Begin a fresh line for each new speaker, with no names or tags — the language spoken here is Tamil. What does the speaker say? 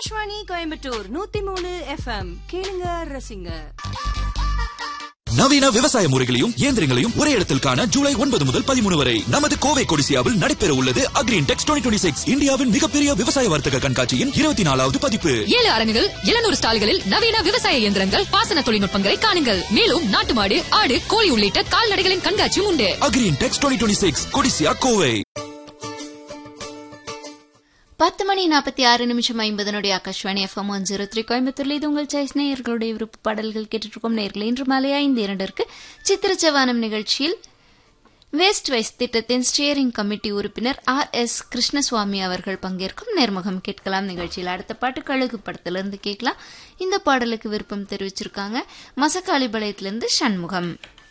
ஆகாஷ்வாணி கோயம்புத்தூர் நூத்தி மூணு எஃப்எம் கேளுங்க ரசிங்க
நவீன விவசாய முறைகளையும் இயந்திரங்களையும் ஒரே இடத்தில் காண ஜூலை ஒன்பது முதல் பதிமூணு வரை நமது கோவை கொடிசியாவில் நடைபெற உள்ளது அக்ரீன் டெக்ஸ் டுவெண்ட்டி சிக்ஸ் இந்தியாவின் மிகப்பெரிய விவசாய வர்த்தக கண்காட்சியின் இருபத்தி நாலாவது பதிப்பு
ஏழு அரங்குகள் எழுநூறு ஸ்டால்களில் நவீன விவசாய இயந்திரங்கள் பாசன தொழில்நுட்பங்களை காணுங்கள் மேலும் நாட்டு மாடு ஆடு கோழி உள்ளிட்ட கால்நடைகளின் கண்காட்சியும் உண்டு
Agrintex twenty six Codissia Kovai
பத்து மணி நாற்பத்தி ஆறு நிமிஷம் ஐம்பதனுடைய Akashvani FM one zero three கோயம்புத்தூர்ல இது உங்கள் சாய்ஸ் நேயர்களுடைய விருப்ப பாடல்கள் கேட்டுட்டு இருக்கோம் நேர்கள் இன்று மாலை ஐந்து இரண்டிற்கு சித்திரச்சவானம் நிகழ்ச்சியில் வேஸ்ட் வைஸ் திட்டத்தின் ஸ்டியரிங் கமிட்டி உறுப்பினர் ஆர் எஸ் கிருஷ்ணசுவாமி அவர்கள் பங்கேற்கும் நேர்முகம் கேட்கலாம் நிகழ்ச்சியில் அடுத்த பாட்டு கழுகு படத்திலிருந்து கேட்கலாம் இந்த பாடலுக்கு விருப்பம் தெரிவிச்சிருக்காங்க மசக்காளிபாளையத்திலிருந்து சண்முகம்